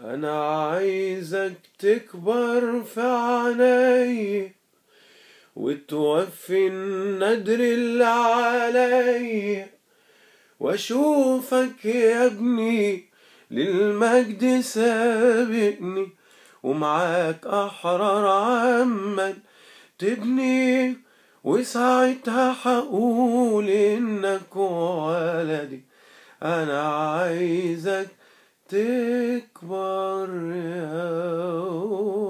أنا عايزك تكبر في عيني وتوفي الندر اللي علي واشوفك يا ابني للمجد سابقني ومعاك احرار عمال تبني وساعتها حقول انك ولدي انا عايزك تكبر يا